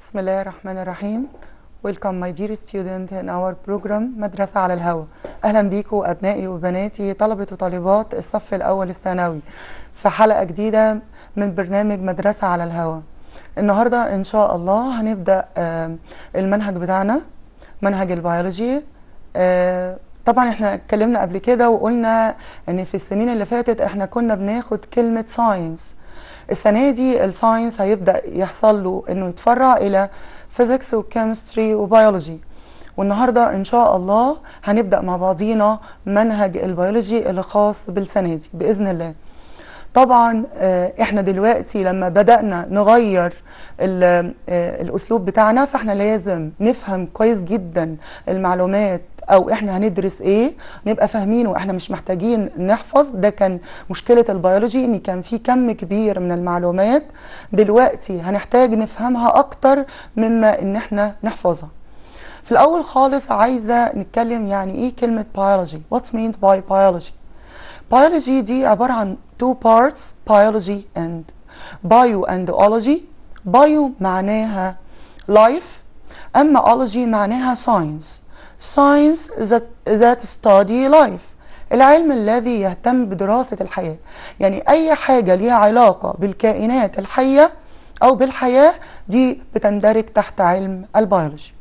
بسم الله الرحمن الرحيم Welcome my dear student in our program مدرسة على الهواء أهلا بيكم أبنائي وبناتي طلبة وطالبات الصف الأول الثانوي في حلقة جديدة من برنامج مدرسة على الهواء النهاردة إن شاء الله هنبدأ آه، المنهج بتاعنا منهج البيولوجي آه، طبعا احنا اتكلمنا قبل كده وقلنا ان في السنين اللي فاتت احنا كنا بناخد كلمة ساينس السنة دي الساينس هيبدأ يحصل له انه يتفرع الى فيزيكس وكيمستري وبيولوجي والنهاردة ان شاء الله هنبدأ مع بعضينا منهج البيولوجي اللي خاص بالسنة دي بإذن الله طبعا آه، احنا دلوقتي لما بدأنا نغير ال- آه، الاسلوب بتاعنا فاحنا لازم نفهم كويس جدا المعلومات او احنا هندرس ايه نبقى فاهمين واحنا مش محتاجين نحفظ ده كان مشكلة البيولوجي ان كان في كم كبير من المعلومات دلوقتي هنحتاج نفهمها اكتر مما ان احنا نحفظها في الاول خالص عايزة نتكلم يعني ايه كلمة biology what's meant by biology biology دي عبارة عن two parts biology and bio and ology bio معناها life أما ology معناها science science that, that study life العلم الذي يهتم بدراسة الحياة يعني أي حاجة ليها علاقة بالكائنات الحية أو بالحياة دي بتندرج تحت علم البيولوجي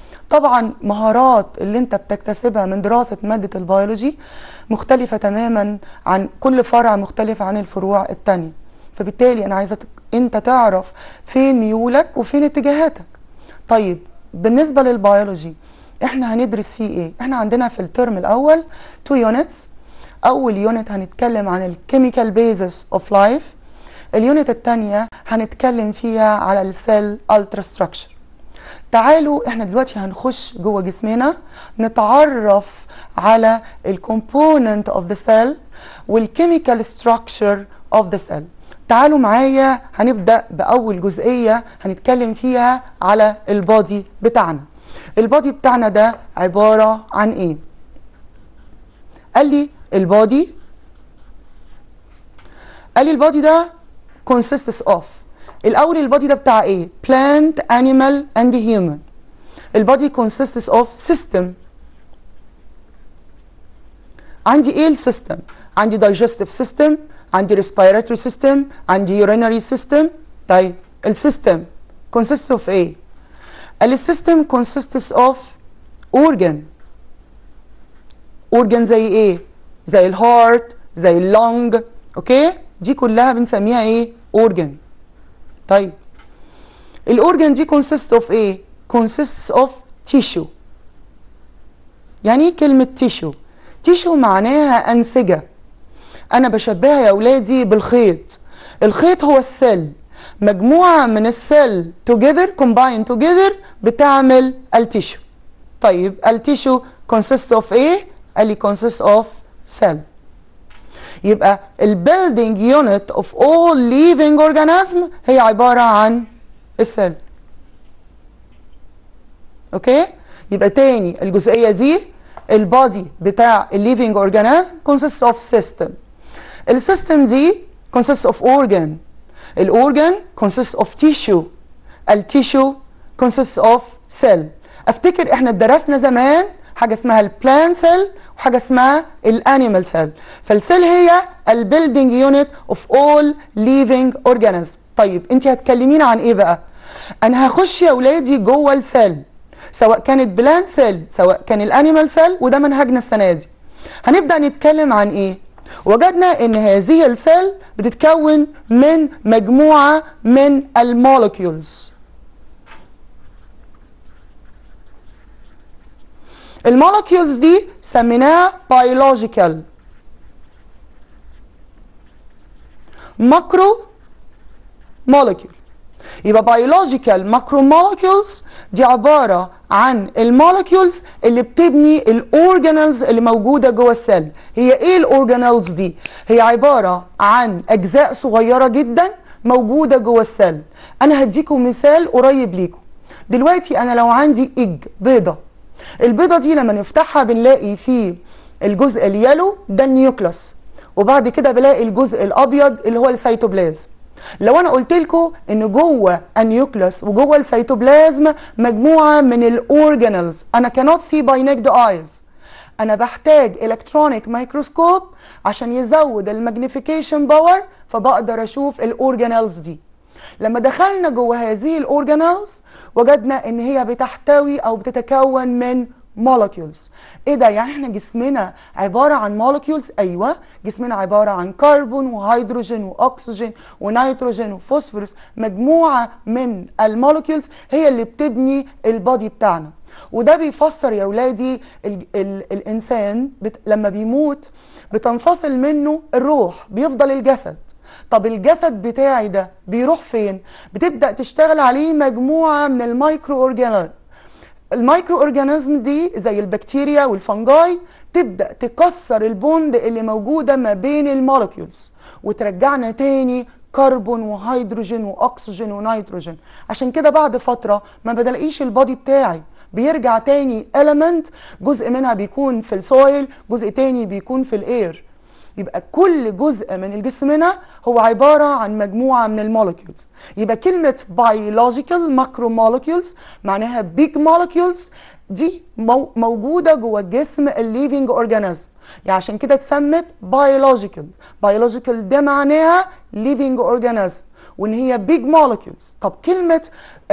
طبعا مهارات اللي انت بتكتسبها من دراسة مادة البيولوجي مختلفة تماما عن كل فرع مختلف عن الفروع التانية فبالتالي انا عايزة انت تعرف فين ميولك وفين اتجاهاتك طيب بالنسبة للبيولوجي احنا هندرس فيه ايه احنا عندنا في الترم الاول تو يونتس اول يونت هنتكلم عن الكيميكال بيزس اوف لايف اليونت الثانيه هنتكلم فيها على السيل الترا ستراكشر تعالوا احنا دلوقتي هنخش جوه جسمنا نتعرف على الكومبوننت اوف ذا سيل والكيميكال ستراكشر اوف ذا سيل تعالوا معايا هنبدا باول جزئيه هنتكلم فيها على البادي بتاعنا البادي بتاعنا ده عباره عن ايه قال لي البادي قال لي البادي ده consists of الاول البادي ده بتاع ايه plant animal and human البادي consists of system عندي ايه السيستم عندي digestive system عندي respiratory system عندي urinary system طيب السيستم consists of ايه السيستم consists of organ organ زي ايه زي الهارت زي اللونج اوكي دي كلها بنسميها ايه organ طيب الاورجن دي consists of ايه consists of tissue يعني ايه كلمة tissue tissue معناها أنسجة أنا بشبهها يا أولادي بالخيط الخيط هو السيل مجموعة من السيل together combine together بتعمل التيشو طيب التيشو consists of ايه قال لي consists of cell يبقى البيلدينج يونت اوف اول ليفينج اورجانيزم هي عباره عن السيل اوكي يبقى تاني الجزئيه دي البادي بتاع الليفينج اورجانيزم consists of system السيستم دي consists of organ الاورجان consists of tissue التيشو consists of cell افتكر احنا درسنا زمان حاجه اسمها البلان سيل وحاجه اسمها الانيمال سيل فالسيل هي البيلدينج يونت اوف اول ليفينج اورجانيزم طيب انت هتكلمينا عن ايه بقى انا هخش يا اولادي جوه السيل سواء كانت بلان سيل سواء كان الانيمال سيل وده منهجنا السنه دي هنبدا نتكلم عن ايه وجدنا ان هذه السيل بتتكون من مجموعه من المولكيولز المولكيولز دي سميناها بيولوجيكال ماكرو مولكيول يبقى بيولوجيكال ماكرو مولكيولز دي عباره عن المولكيولز اللي بتبني الاورجانيلز اللي موجوده جوه السيل هي ايه الاورجانيلز دي هي عباره عن اجزاء صغيره جدا موجوده جوه السيل انا هديكم مثال قريب ليكم دلوقتي انا لو عندي ايج بيضه البيضه دي لما نفتحها بنلاقي فيه الجزء اليالو ده النيوكلس وبعد كده بلاقي الجزء الابيض اللي هو السيتوبلازم لو انا قلت لكم ان جوه النيوكليوس وجوه السيتوبلازم مجموعه من الاورجانيلز انا cannot see by naked eyes انا بحتاج الكترونيك مايكروسكوب عشان يزود الماجنيفيكيشن باور فبقدر اشوف الاورجانيلز دي لما دخلنا جوه هذه الاورجانيلز وجدنا ان هي بتحتوي او بتتكون من مولكيولز ايه ده يعني احنا جسمنا عباره عن مولكيولز ايوه جسمنا عباره عن كربون وهيدروجين واكسجين ونيتروجين وفوسفورس مجموعه من المولكيولز هي اللي بتبني البادي بتاعنا وده بيفسر يا ولادي ال ال الانسان بت لما بيموت بتنفصل منه الروح بيفضل الجسد طب الجسد بتاعي ده بيروح فين بتبدا تشتغل عليه مجموعه من المايكرو اورجانيزم المايكرو اورجانيزم دي زي البكتيريا والفنجاي تبدا تكسر البوند اللي موجوده ما بين المولكيولز وترجعنا تاني كربون وهيدروجين واكسجين ونيتروجين عشان كده بعد فتره ما بلاقيش البادي بتاعي بيرجع تاني element جزء منها بيكون في السويل جزء تاني بيكون في الاير يبقى كل جزء من جسمنا هو عبارة عن مجموعة من المولكيولز يبقى كلمة biological macromolecules معناها big molecules دي مو موجودة جوه الجسم الليفينج اورجانيزم يعني عشان كده اتسمت biological biological ده معناها living organism وان هي big molecules طب كلمة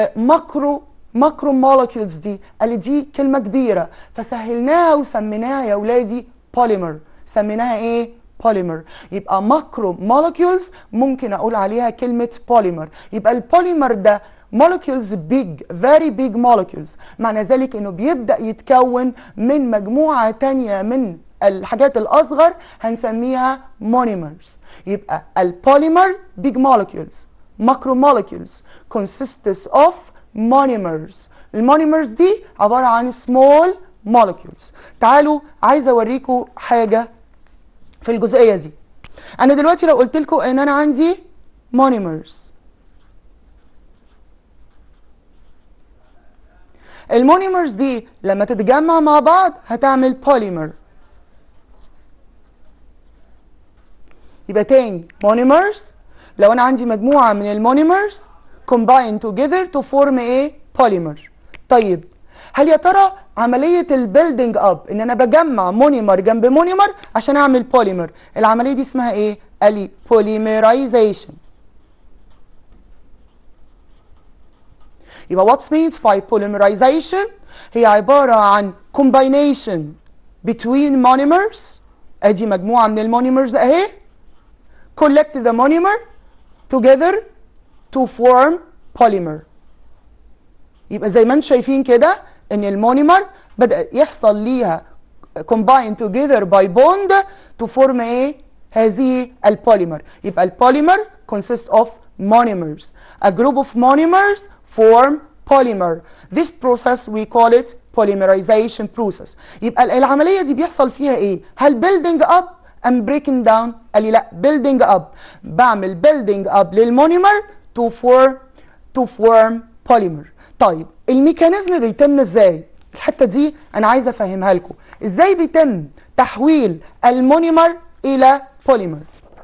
ماكرو ماكرو مولكيولز دي قال دي كلمة كبيرة فسهلناها وسميناها يا ولادي بوليمر سميناها ايه بوليمر يبقى ماكرو مولكيولز ممكن اقول عليها كلمة بوليمر يبقى البوليمر ده molecules big very big molecules معنى ذلك انه بيبدأ يتكون من مجموعة تانية من الحاجات الاصغر هنسميها monomers يبقى البوليمر big molecules macromolecules consists of monomers المونيمرز دي عبارة عن small molecules تعالوا عايزة اوريكم حاجة في الجزئية دي انا دلوقتي لو قلت لكم ان انا عندي monomers المونيمرز دي لما تتجمع مع بعض هتعمل بوليمر يبقى تاني monomers لو انا عندي مجموعة من المونيمرز combine together to form a polymer طيب هل يا ترى عملية البيلدينج اب ان انا بجمع مونيمر جنب مونيمر عشان اعمل بوليمر العملية دي اسمها ايه؟ قال لي polymerization يبقى what means by polymerization هي عبارة عن combination between monomers ادي مجموعة من المونيمرز اهي collect the monomer together to form polymer يبقى زي ما انتم شايفين كده ان المونيمر بدأ يحصل ليها combine together by bond to form ايه هذه البوليمر يبقى البوليمر consists of monomers a group of monomers form polymer this process we call it polymerization process يبقى العملية دي بيحصل فيها ايه هل building up am breaking down قال لي لا building up بعمل building up للمونيمر to form to form polymer طيب الميكانيزم بيتم ازاي الحته دي انا عايزه افهمها لكم ازاي بيتم تحويل المونيمر الى بوليمر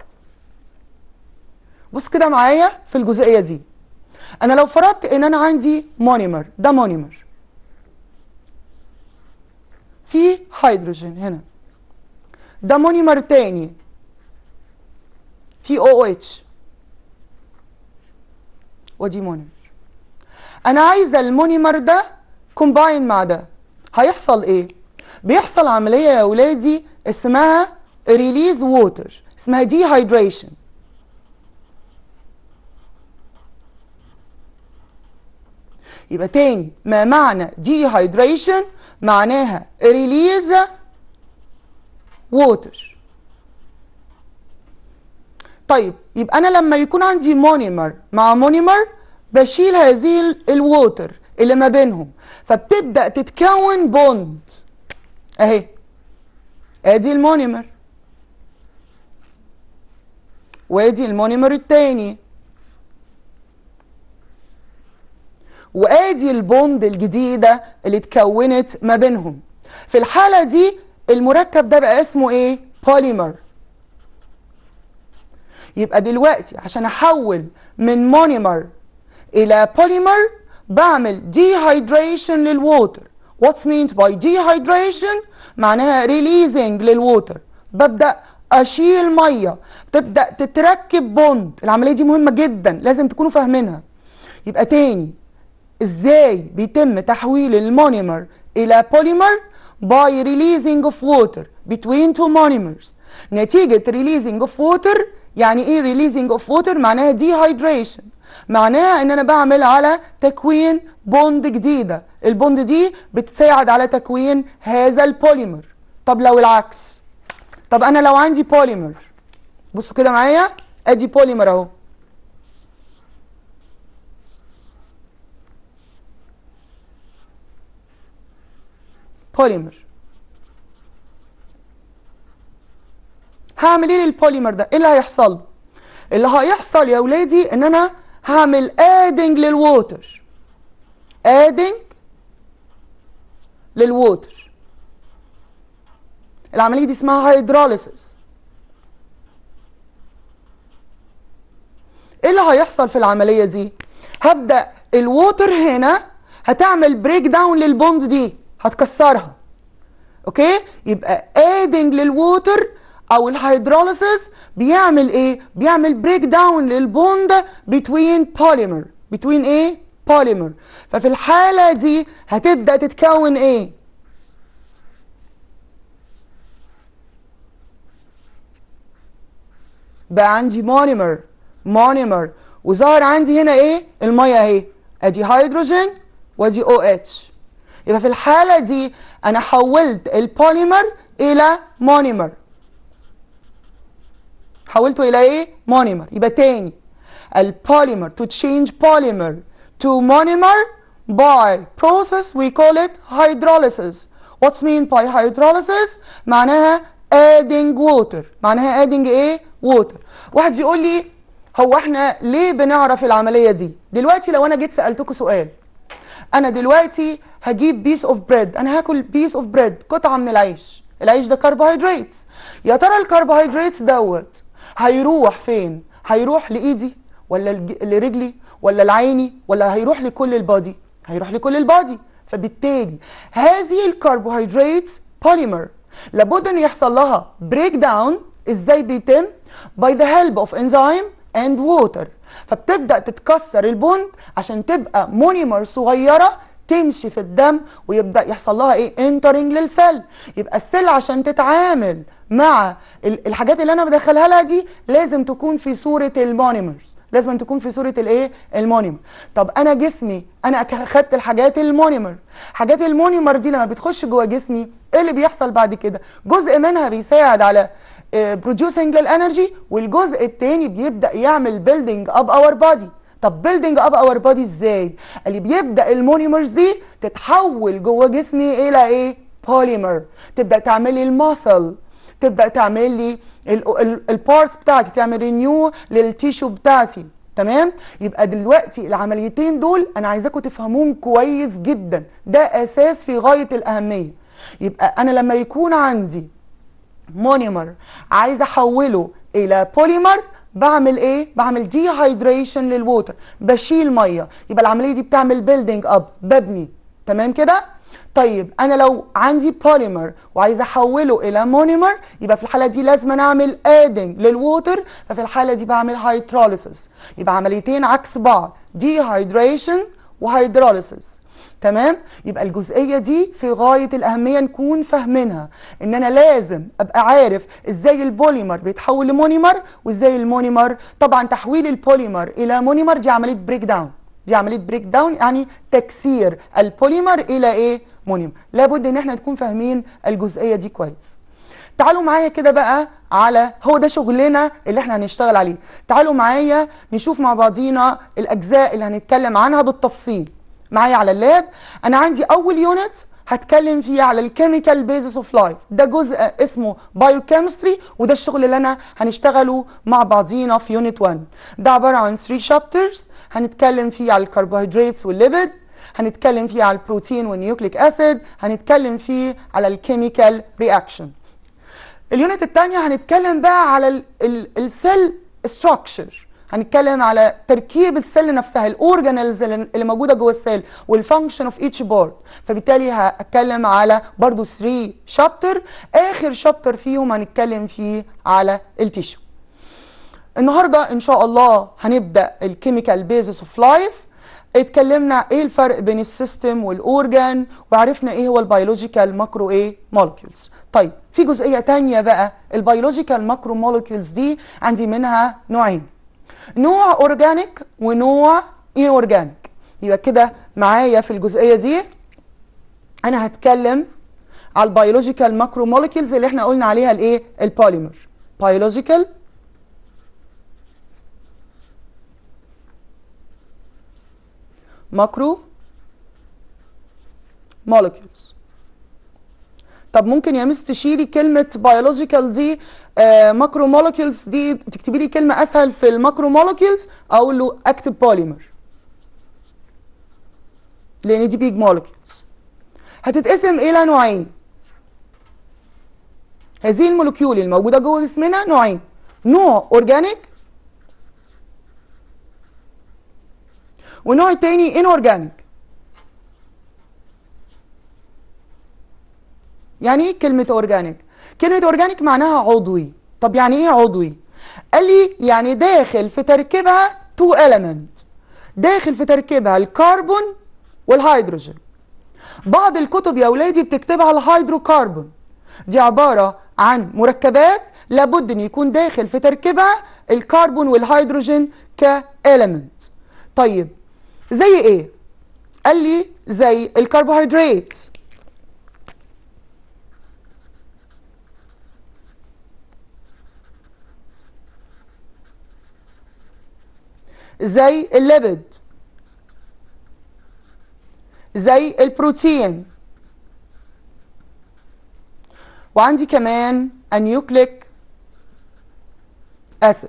بص كده معايا في الجزئيه دي انا لو فرضت ان انا عندي مونيمر ده مونيمر في هيدروجين هنا ده مونيمر تاني في او اتش ودي مونيمر انا عايزه المونيمر ده كومباين مع ده هيحصل ايه بيحصل عمليه يا ولادي اسمها ريليز ووتر اسمها دي هايدريشن يبقى تاني ما معنى دي هايدريشن معناها ريليز ووتر طيب يبقى انا لما يكون عندي مونيمر مع مونيمر بشيل هذه الووتر اللي ما بينهم فبتبدا تتكون بوند اهي ادي المونيمر وادي المونيمر التاني وادي البوند الجديده اللي اتكونت ما بينهم في الحاله دي المركب ده بقى اسمه ايه بوليمر يبقى دلوقتي عشان احول من مونيمر الى بوليمر بعمل dehydration للووتر what's meant by dehydration معناها releasing للووتر ببدأ اشيل ميه تبدا تتركب بوند العمليه دي مهمه جدا لازم تكونوا فاهمينها يبقى تاني ازاي بيتم تحويل المونيمر الى بوليمر by releasing of water between two monomers نتيجة releasing of water يعني ايه releasing of water معناها dehydration معناها ان انا بعمل على تكوين بوند جديدة البوند دي بتساعد على تكوين هذا البوليمر طب لو العكس طب انا لو عندي بوليمر بصوا كده معايا ادي بوليمر اهو بوليمر هعمل ايه للبوليمر ده ايه اللي هيحصل اللي هيحصل يا ولادي ان انا هعمل ادنج للووتر ادنج للووتر العمليه دي اسمها هيدروليسيس ايه اللي هيحصل في العمليه دي هبدا الووتر هنا هتعمل بريك داون للبوند دي هتكسرها اوكي يبقى ادنج للووتر او الهيدروليسيس بيعمل ايه بيعمل بريك داون للبوند بتوين بوليمر بتوين ايه بوليمر ففي الحاله دي هتبدا تتكون ايه بقى عندي مونيمر مونيمر وظهر عندي هنا ايه الميه اهي ادي هيدروجين وادي او اتش يبقى في الحاله دي انا حولت البوليمر الى مونيمر حولته الى ايه مونيمر يبقى تاني البوليمر to change polymer to monomer by process we call it hydrolysis what's mean by hydrolysis معناها adding water معناها adding ايه water واحد يقول لي هو احنا ليه بنعرف العمليه دي دلوقتي لو انا جيت سالتكم سؤال انا دلوقتي هجيب بيس اوف بريد انا هاكل بيس اوف بريد قطعه من العيش العيش ده كربوهيدرات يا ترى الكربوهيدرات دوت هيروح فين هيروح لايدي ولا لج- لرجلي ولا لعيني ولا هيروح لكل البادي هيروح لكل البادي فبالتالي هذه الكربوهيدرات بوليمر لابد ان يحصل لها بريك داون ازاي بيتم by the help of enzyme and water فبتبدا تتكسر البوند عشان تبقى مونيمر صغيره تمشي في الدم ويبدا يحصل لها ايه انترنج للسيل يبقى السيل عشان تتعامل مع ال- الحاجات اللي انا بدخلها لها دي لازم تكون في صوره المونيمرز لازم تكون في صوره الايه المونيمر طب انا جسمي انا أك- خدت الحاجات المونيمر حاجات المونيمر دي لما بتخش جوه جسمي ايه اللي بيحصل بعد كده جزء منها بيساعد على بروديوسنج للانرجي والجزء التاني بيبدا يعمل بيلدينج اب اور بادي طب بيلدينج اب اور بادي ازاي اللي بيبدا المونيمرز دي تتحول جوه جسمي الى ايه بوليمر تبدا تعمل لي الماسل تبدا تعمل لي البارتس بتاعتي تعمل رينيو للتيشو بتاعتي تمام يبقى دلوقتي العمليتين دول انا عايزاكم تفهموهم كويس جدا ده اساس في غايه الاهميه يبقى انا لما يكون عندي مونيمر عايز احوله الى بوليمر بعمل ايه بعمل دي هايدريشن للووتر بشيل ميه يبقى العمليه دي بتعمل بيلدينج اب ببني تمام كده طيب انا لو عندي بوليمر وعايز احوله الى مونيمر يبقى في الحاله دي لازم أنا اعمل ادنج للووتر ففي الحاله دي بعمل هيدروليسيس يبقى عمليتين عكس بعض دي هايدريشن وهيدروليسيس تمام يبقى الجزئيه دي في غايه الاهميه نكون فاهمينها ان انا لازم ابقى عارف ازاي البوليمر بيتحول لمونيمر وازاي المونيمر طبعا تحويل البوليمر الى مونيمر دي عمليه بريك داون دي عمليه بريك داون يعني تكسير البوليمر الى ايه مونيمر لابد ان احنا نكون فاهمين الجزئيه دي كويس تعالوا معايا كده بقى على هو ده شغلنا اللي احنا هنشتغل عليه تعالوا معايا نشوف مع بعضينا الاجزاء اللي هنتكلم عنها بالتفصيل معايا على اللاب انا عندي اول يونت هتكلم فيه على الكيميكال بيزس اوف لايف ده جزء اسمه بايوكيمستري وده الشغل اللي انا هنشتغله مع بعضينا في يونت 1 ده عباره عن 3 شابترز هنتكلم فيه على الكربوهيدراتس والليبيد هنتكلم فيه على البروتين والنيوكليك اسيد هنتكلم فيه على الكيميكال رياكشن اليونت الثانيه هنتكلم بقى على ال- ال- السيل structure هنتكلم على تركيب السيل نفسها الاورجانيلز اللي موجوده جوه السيل والفانكشن اوف ايتش بارت فبالتالي هتكلم على برضو 3 شابتر اخر شابتر فيهم هنتكلم فيه على التيشو النهارده ان شاء الله هنبدا الكيميكال بيزس اوف لايف اتكلمنا ايه الفرق بين السيستم والاورجان وعرفنا ايه هو البيولوجيكال ماكرو ايه مولكيولز طيب في جزئيه تانية بقى البيولوجيكال ماكرو مولكيولز دي عندي منها نوعين نوع اورجانيك ونوع ايه اورجانيك يبقى كده معايا في الجزئيه دي انا هتكلم على البيولوجيكال ماكرو مولكيولز اللي احنا قلنا عليها الايه البوليمر بيولوجيكال ماكرو molecules طب ممكن يا مس تشيلي كلمة بيولوجيكال دي ماكرو مولكيولز دي تكتبي لي كلمة أسهل في الماكرو مولكيولز أقول له أكتب بوليمر لأن دي بيج مولكيولز هتتقسم إلى نوعين هذه المولكيول الموجودة جوه جسمنا نوعين نوع أورجانيك ونوع تاني انورجانيك يعني ايه كلمة اورجانيك؟ كلمة اورجانيك معناها عضوي طب يعني ايه عضوي؟ قال لي يعني داخل في تركيبها تو element داخل في تركيبها الكربون والهيدروجين بعض الكتب يا ولادي بتكتبها الهيدروكربون دي عبارة عن مركبات لابد ان يكون داخل في تركيبها الكربون والهيدروجين كاليمنت طيب زي ايه قال لي زي الكربوهيدرات زي الليبيد زي البروتين وعندي كمان النيوكليك اسيد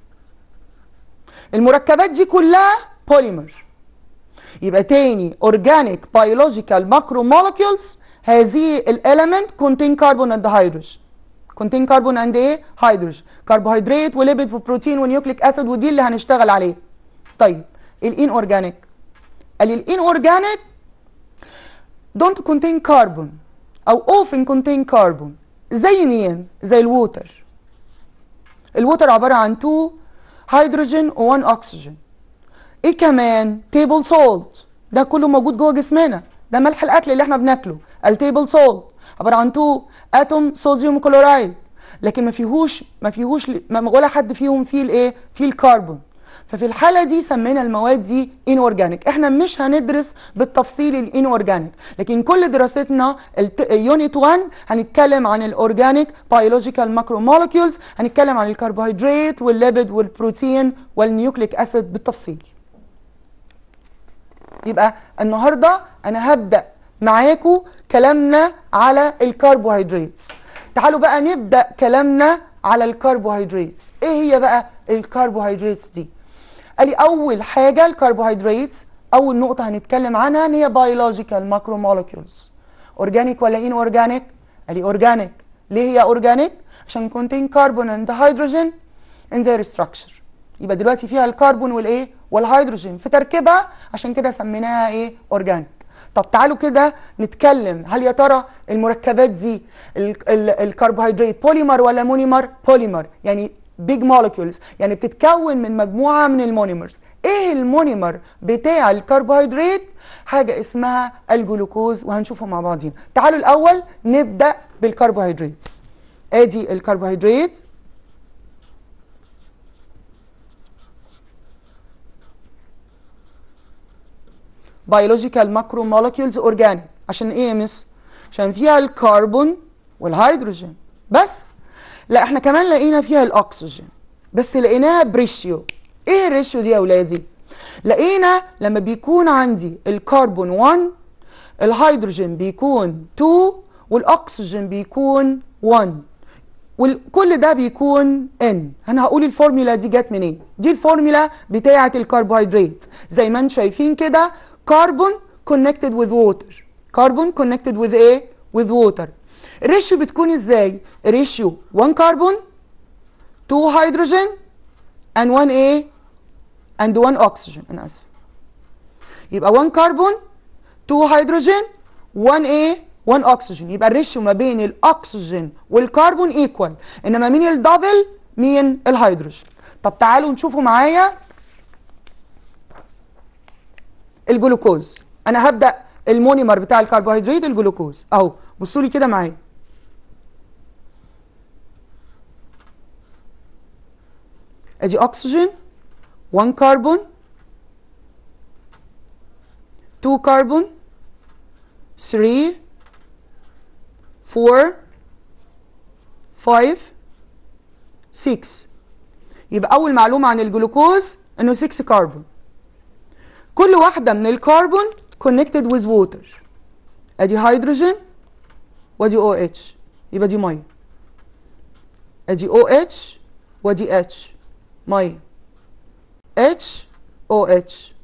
المركبات دي كلها بوليمر يبقى تاني organic biological macromolecules هذه الاليمنت contain carbon and hydrogen contain carbon and ايه hydrogen كربوهيدرات وليبيد وبروتين ونيوكليك اسيد ودي اللي هنشتغل عليه طيب الان اورجانيك قال لي الان اورجانيك don't contain carbon او often contain carbon زي مين زي الووتر الووتر عباره عن 2 هيدروجين و1 اكسجين ايه كمان تيبل سولت ده كله موجود جوه جسمنا ده ملح الاكل اللي احنا بناكله التيبل سولت عباره عن 2 اتوم صوديوم كلورايد لكن ما فيهوش ما فيهوش ما ولا حد فيهم فيه الايه فيه الكربون ففي الحاله دي سمينا المواد دي ان اورجانيك احنا مش هندرس بالتفصيل الان اورجانيك لكن كل دراستنا يونت 1 هنتكلم عن الاورجانيك بيولوجيكال ماكرو مولكيولز هنتكلم عن الكربوهيدرات والليبيد والبروتين والنيوكليك اسيد بالتفصيل يبقى النهارده انا هبدا معاكم كلامنا على الكربوهيدرات تعالوا بقى نبدا كلامنا على الكربوهيدرات ايه هي بقى الكربوهيدرات دي قال لي اول حاجه الكربوهيدرات اول نقطه هنتكلم عنها ان هي بيولوجيكال ماكرو مولكيولز اورجانيك ولا ان اورجانيك قال لي اورجانيك ليه هي اورجانيك عشان كونتين كربون اند هيدروجين ان their structure يبقى دلوقتي فيها الكربون والايه والهيدروجين في تركيبها عشان كده سميناها ايه اورجانيك طب تعالوا كده نتكلم هل يا ترى المركبات دي الكربوهيدرات بوليمر ولا مونيمر بوليمر يعني بيج مولكيولز يعني بتتكون من مجموعه من المونيمرز ايه المونيمر بتاع الكربوهيدرات حاجه اسمها الجلوكوز وهنشوفه مع بعضين تعالوا الاول نبدا بالكربوهيدرات ادي الكربوهيدرات بيولوجيكال ماكرو مولكيولز اورجانيك عشان ايه يا مس عشان فيها الكربون والهيدروجين بس لا احنا كمان لقينا فيها الاكسجين بس لقيناها بريشيو ايه الريشيو دي يا اولادي لقينا لما بيكون عندي الكربون 1 الهيدروجين بيكون 2 والاكسجين بيكون 1 وكل ده بيكون ان انا هقول الفورمولا دي جت منين دي الفورمولا بتاعه الكربوهيدرات زي ما انتم شايفين كده carbon connected with water carbon connected with ايه with water الريشيو بتكون ازاي الريشيو 1 كربون 2 هيدروجين and 1A and 1 oxygen انا اسف يبقى 1 كربون 2 هيدروجين 1A 1 oxygen يبقى الريشيو ما بين الاكسجين والكربون ايكوال انما مين الدبل مين الهيدروجين طب تعالوا نشوفوا معايا الجلوكوز انا هبدا المونيمر بتاع الكربوهيدرات الجلوكوز اهو بصوا لي كده معايا ادي اكسجين 1 كربون 2 كربون 3 4 5 6 يبقى اول معلومه عن الجلوكوز انه 6 كربون كل واحده من الكربون connected with water ادي هيدروجين وادي او اتش يبقى دي ميه ادي او اتش وادي اتش ميه اتش او اتش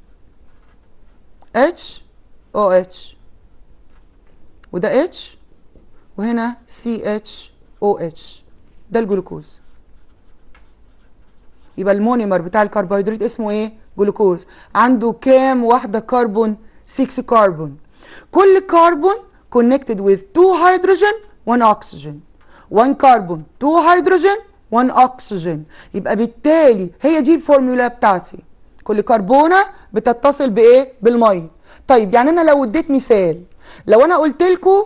اتش او اتش وده اتش وهنا سي اتش او اتش ده الجلوكوز يبقى المونيمر بتاع الكربوهيدرات اسمه ايه جلوكوز عنده كام واحده كربون 6 كربون كل كربون connected with 2 hydrogen 1 oxygen 1 كربون 2 هيدروجين 1 oxygen يبقى بالتالي هي دي الفورمولا بتاعتي كل كربونه بتتصل بايه بالميه طيب يعني انا لو اديت مثال لو انا قلت لكم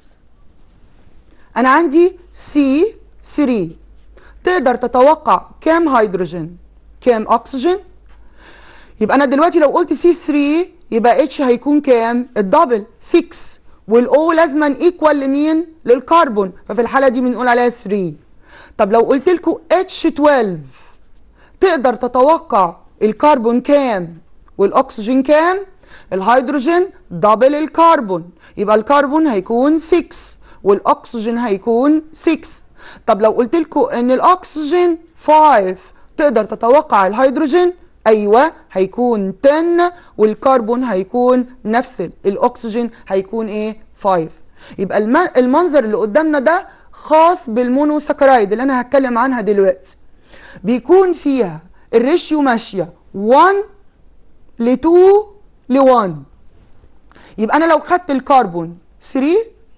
انا عندي سي 3 تقدر تتوقع كام هيدروجين كام اكسجين يبقى انا دلوقتي لو قلت سي 3 يبقى اتش هيكون كام الدبل 6 والاو لازما ايكوال لمين للكربون ففي الحاله دي بنقول عليها 3 طب لو قلت لكم اتش 12 تقدر تتوقع الكربون كام والاكسجين كام الهيدروجين دبل الكربون يبقى الكربون هيكون 6 والاكسجين هيكون 6 طب لو قلت لكم ان الاكسجين 5 تقدر تتوقع الهيدروجين ايوه هيكون 10 والكربون هيكون نفس الاكسجين هيكون ايه 5 يبقى الم- المنظر اللي قدامنا ده خاص بالمونوساكرايد اللي انا هتكلم عنها دلوقتي بيكون فيها الريشيو ماشيه 1 ل 2 ل 1 يبقى انا لو خدت الكربون 3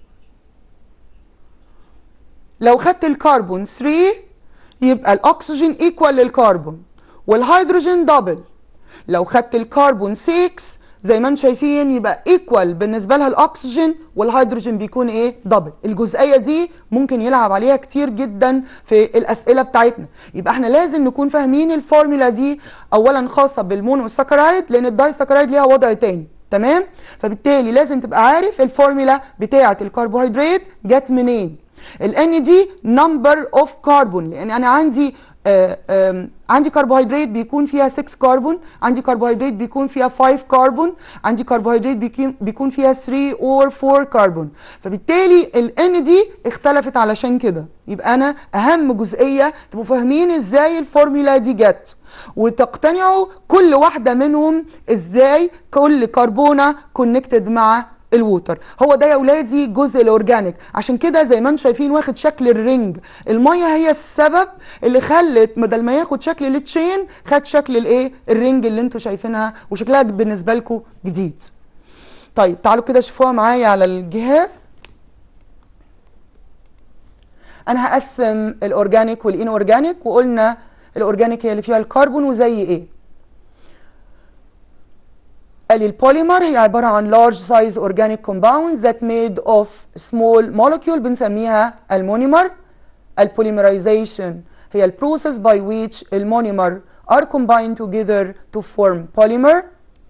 لو خدت الكربون 3 يبقى الاكسجين ايكوال للكربون والهيدروجين دبل لو خدت الكربون 6 زي ما انتم شايفين يبقى ايكوال بالنسبه لها الاكسجين والهيدروجين بيكون ايه دبل الجزئيه دي ممكن يلعب عليها كتير جدا في الاسئله بتاعتنا يبقى احنا لازم نكون فاهمين الفورمولا دي اولا خاصه بالمونوساكرايد لان الدايساكرايد ليها وضع تاني تمام فبالتالي لازم تبقى عارف الفورمولا بتاعه الكربوهيدرات جت منين الان دي نمبر اوف كربون لان انا عندي آه آم، عندي كربوهيدرات بيكون فيها 6 كربون عندي كربوهيدرات بيكون فيها 5 كربون عندي كربوهيدرات بيكون بيكون فيها 3 اور 4 كربون فبالتالي الان دي اختلفت علشان كده يبقى انا اهم جزئيه تبقوا فاهمين ازاي الفورمولا دي جت وتقتنعوا كل واحده منهم ازاي كل كربونه كونكتد مع الووتر هو ده يا اولادي جزء الاورجانيك عشان كده زي ما انتم شايفين واخد شكل الرينج الميه هي السبب اللي خلت بدل ما ياخد شكل التشين خد شكل الايه الرينج اللي انتم شايفينها وشكلها بالنسبه لكم جديد طيب تعالوا كده شوفوها معايا على الجهاز انا هقسم الاورجانيك والان اورجانيك وقلنا الاورجانيك هي اللي فيها الكربون وزي ايه قال البوليمر هي عبارة عن large size organic compounds that made of small molecule بنسميها المونيمر البوليمرايزيشن هي البروسيس by which المونيمر are combined together to form polymer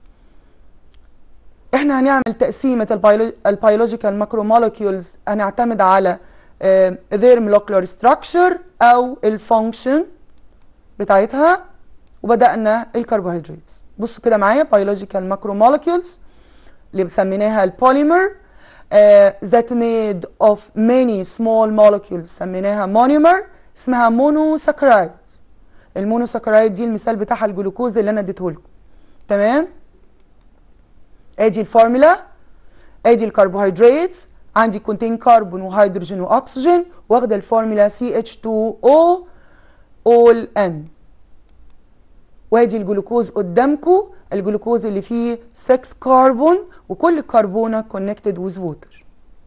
احنا هنعمل تقسيمة البيولوجيكال ماكرومولكيولز هنعتمد على آه، their molecular structure او الفانكشن بتاعتها وبدأنا الكربوهيدرات بصوا كده معايا biological macromolecules اللي سميناها البوليمر uh, that made of many small molecules سميناها monomer اسمها مونوساكرايد المونوساكرايد دي المثال بتاعها الجلوكوز اللي انا اديته لكم تمام ادي الفورمولا ادي الكربوهيدرات عندي كونتين كربون وهيدروجين واكسجين واخده الفورمولا CH2O all N وادي الجلوكوز قدامكم الجلوكوز اللي فيه 6 كربون وكل كربونه كونكتد ويز ووتر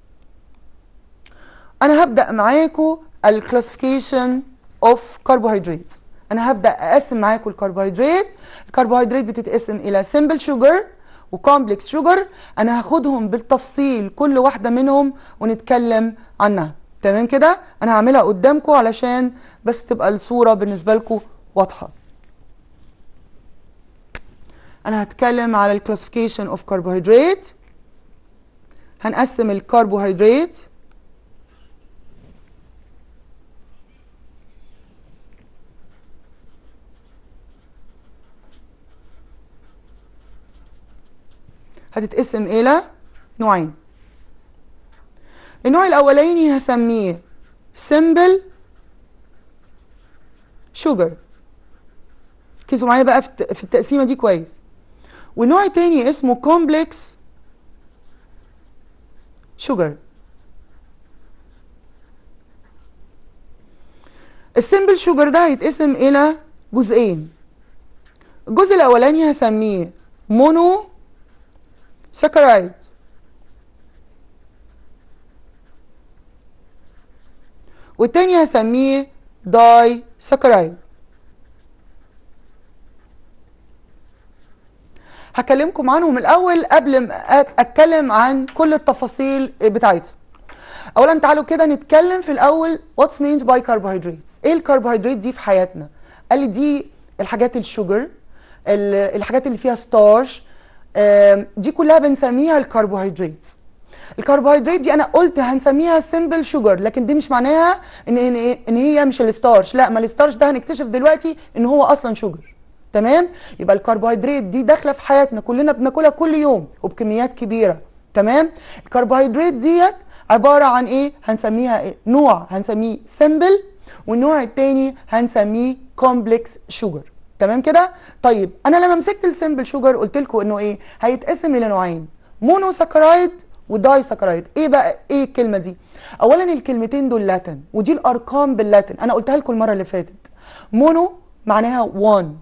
انا هبدا معاكم الكلاسيفيكيشن اوف كربوهيدرات انا هبدا اقسم معاكم الكربوهيدرات الكربوهيدرات بتتقسم الى سمبل شوجر وكومبلكس شوجر انا هاخدهم بالتفصيل كل واحده منهم ونتكلم عنها تمام كده انا هعملها قدامكم علشان بس تبقى الصوره بالنسبه لكم واضحه انا هتكلم على الكلاسيفيكيشن اوف كربوهيدرات هنقسم الكربوهيدرات هتتقسم الى نوعين النوع الاولاني هسميه simple sugar ركزوا معايا بقى في التقسيمه دي كويس والنوع التاني اسمه complex sugar السمبل شوجر ده هيتقسم الى جزئين الجزء الاولاني هسميه مونو سكرايد والتاني هسميه داي سكرايد هكلمكم عنهم الاول قبل ما اتكلم عن كل التفاصيل بتاعتهم اولا تعالوا كده نتكلم في الاول واتس مينز باي carbohydrates ايه الكربوهيدرات دي في حياتنا قال لي دي الحاجات الشوجر الحاجات اللي فيها ستارش دي كلها بنسميها الكربوهيدرات الكربوهيدرات دي انا قلت هنسميها سمبل شوجر لكن دي مش معناها ان ان هي مش الستارش لا ما الستارش ده هنكتشف دلوقتي ان هو اصلا شوجر تمام يبقى الكربوهيدرات دي داخله في حياتنا كلنا بناكلها كل يوم وبكميات كبيره تمام الكربوهيدرات ديت عباره عن ايه هنسميها إيه؟ نوع هنسميه سمبل والنوع الثاني هنسميه كومبلكس شوجر تمام كده طيب انا لما مسكت السمبل شوجر قلت لكم انه ايه هيتقسم الى نوعين مونو سكرايد وداي سكرايد ايه بقى ايه الكلمه دي اولا الكلمتين دول لاتن ودي الارقام باللاتن انا قلتها لكم المره اللي فاتت مونو معناها 1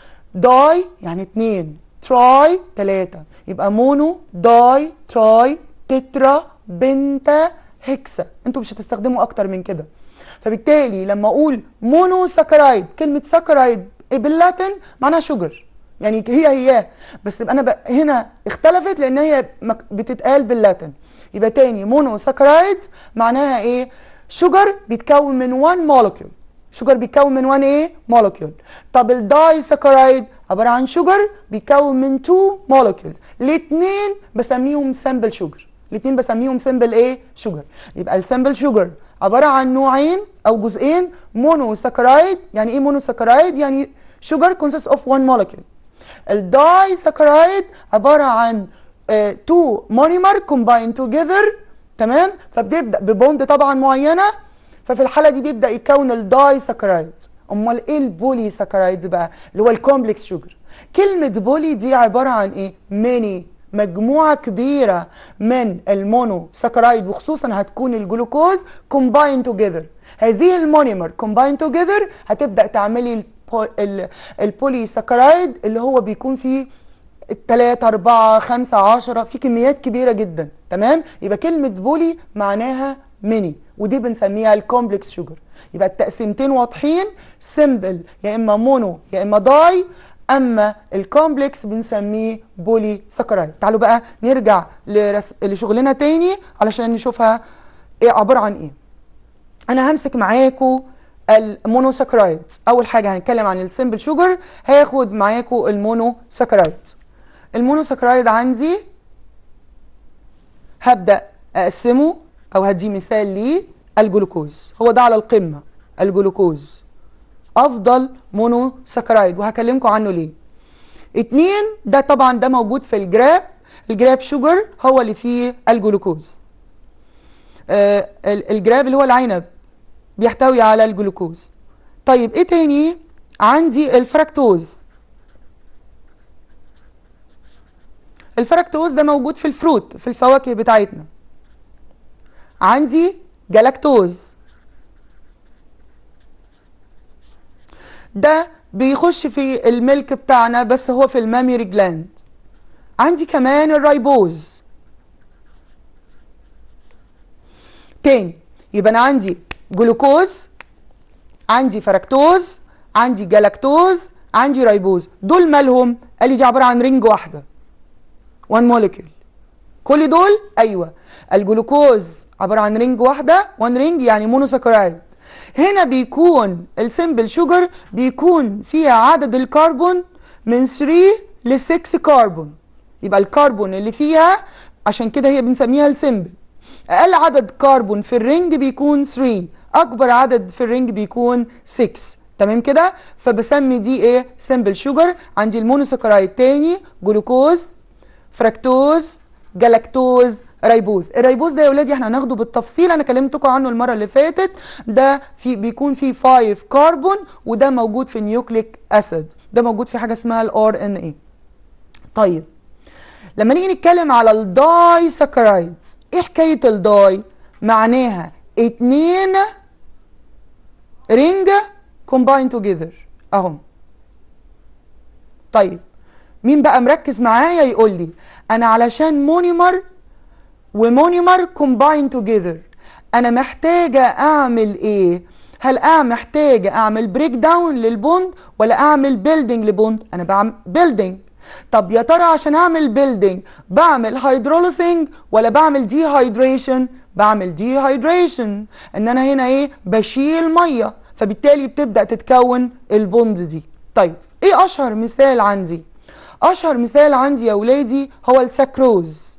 داي يعني 2 تراي 3 يبقى مونو داي تراي تترا بنتا هكسا انتوا مش هتستخدموا اكتر من كده فبالتالي لما اقول مونو سكرايد كلمه سكرايد باللاتن معناها شوجر يعني هي هي بس انا ب... هنا اختلفت لان هي بتتقال باللاتن يبقى تاني مونو سكرايد معناها ايه شوجر بيتكون من 1 مولكيول شوجر بيتكون من 1 ايه مولكيول طب الداي سكرايد عباره عن شوجر بيتكون من 2 مولكيول الاثنين بسميهم سامبل شوجر الاثنين بسميهم سامبل ايه شوجر يبقى السامبل شوجر عباره عن نوعين او جزئين مونو سكرايد يعني ايه مونو سكرايد يعني شوجر consists of one molecule الداي سكرايد عباره عن uh, two monomer combined together تمام فبتبدا ببوند طبعا معينه ففي الحاله دي بيبدا يتكون الداي سكرايد امال ايه البولي سكرايد بقى اللي هو الكومبلكس شوجر كلمه بولي دي عباره عن ايه ميني مجموعه كبيره من المونو سكرايد وخصوصا هتكون الجلوكوز كومباين توجذر هذه المونيمر كومباين توجذر هتبدا تعملي البولي سكرايد اللي هو بيكون فيه 3 4 5 10 في كميات كبيره جدا تمام يبقى كلمه بولي معناها ميني ودي بنسميها الكومبلكس شوجر يبقى التقسيمتين واضحين سمبل يا اما مونو يا اما داي اما الكومبلكس بنسميه بولي سكرايد تعالوا بقى نرجع لرس... لشغلنا تاني علشان نشوفها ايه عباره عن ايه انا همسك معاكم المونوساكرايد اول حاجه هنتكلم عن السمبل شوجر هاخد معاكم المونوساكرايد المونوساكرايد عندي هبدا اقسمه او هدي مثال ليه الجلوكوز هو ده على القمه الجلوكوز افضل مونوساكرايد وهكلمكم عنه ليه اتنين ده طبعا ده موجود في الجراب الجراب شوجر هو اللي فيه الجلوكوز آه الجراب اللي هو العنب بيحتوي على الجلوكوز طيب ايه تاني عندي الفركتوز الفركتوز ده موجود في الفروت في الفواكه بتاعتنا عندي جلاكتوز ده بيخش في الملك بتاعنا بس هو في الماميري جلاند عندي كمان الرايبوز تاني يبقى انا عندي جلوكوز عندي فركتوز عندي جلاكتوز عندي رايبوز دول مالهم قال لي دي عباره عن رينج واحده وان موليكيول كل دول ايوه الجلوكوز عباره عن رينج واحده وان رينج يعني مونوساكرايد هنا بيكون السمبل شوجر بيكون فيها عدد الكربون من 3 ل 6 كربون يبقى الكربون اللي فيها عشان كده هي بنسميها السمبل اقل عدد كربون في الرينج بيكون 3 اكبر عدد في الرينج بيكون 6 تمام كده فبسمي دي ايه سمبل شوجر عندي المونوساكرايد تاني جلوكوز فركتوز جلاكتوز ريبوز الريبوز ده يا ولادي احنا هناخده بالتفصيل انا كلمتكم عنه المره اللي فاتت ده في بيكون فيه 5 كربون وده موجود في النيوكليك اسيد ده موجود في حاجه اسمها الار ان اي طيب لما نيجي نتكلم على الداي ساكرايدز ايه حكايه الداي معناها اتنين رينج كومباين توجذر اهم طيب مين بقى مركز معايا يقول لي انا علشان مونيمر ومونيمر كومباين توجذر انا محتاجه اعمل ايه هل انا محتاجه اعمل بريك داون للبوند ولا اعمل بيلدينج لبوند انا بعمل بيلدينج طب يا ترى عشان اعمل بيلدينج بعمل هيدروليسنج ولا بعمل دي هيدريشن بعمل دي هيدريشن ان انا هنا ايه بشيل ميه فبالتالي بتبدا تتكون البوند دي طيب ايه اشهر مثال عندي اشهر مثال عندي يا ولادي هو السكروز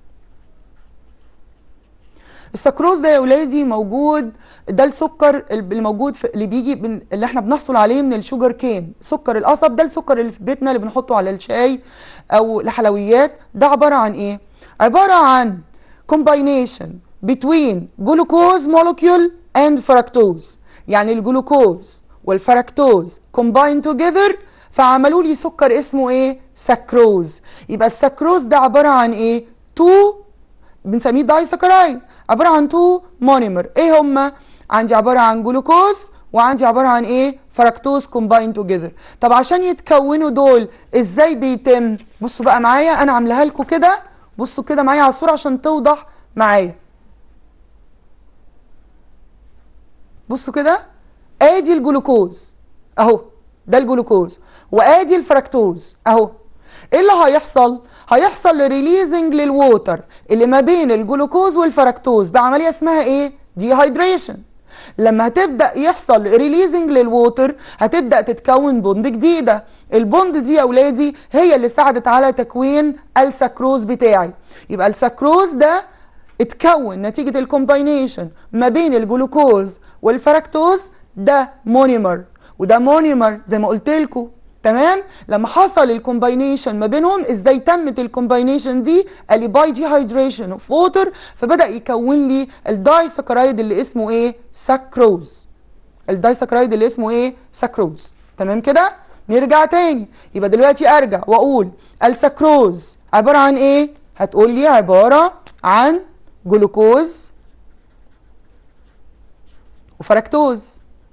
السكروز ده يا ولادي موجود ده السكر اللي موجود في اللي بيجي من اللي احنا بنحصل عليه من الشوجر كين سكر القصب ده السكر اللي في بيتنا اللي بنحطه على الشاي او الحلويات ده عباره عن ايه عباره عن combination between glucose molecule and fructose يعني الجلوكوز والفركتوز combined together فعملوا لي سكر اسمه ايه سكروز يبقى السكروز ده عباره عن ايه تو بنسميه داي سكرايد عباره عن تو مونيمر ايه هما عندي عباره عن جلوكوز وعندي عباره عن ايه فركتوز كومباين توجذر طب عشان يتكونوا دول ازاي بيتم بصوا بقى معايا انا عاملاها لكم كده بصوا كده معايا على الصوره عشان توضح معايا بصوا كده ادي الجلوكوز اهو ده الجلوكوز وادي الفركتوز اهو ايه اللي هيحصل هيحصل ريليزنج للووتر اللي ما بين الجلوكوز والفركتوز بعمليه اسمها ايه دي هيدريشن لما هتبدا يحصل ريليزنج للووتر هتبدا تتكون بوند جديده البوند دي يا اولادي هي اللي ساعدت على تكوين السكروز بتاعي يبقى السكروز ده اتكون نتيجه الكومباينيشن ما بين الجلوكوز والفركتوز ده مونيمر وده مونيمر زي ما قلت لكم تمام لما حصل الكومباينيشن ما بينهم ازاي تمت الكومباينيشن دي قال لي باي دي هيدريشن اوف ووتر فبدا يكون لي الداي سكرايد اللي اسمه ايه سكروز الداي سكرايد اللي اسمه ايه سكروز تمام كده نرجع تاني يبقى دلوقتي ارجع واقول السكروز عباره عن ايه هتقول لي عباره عن جلوكوز وفركتوز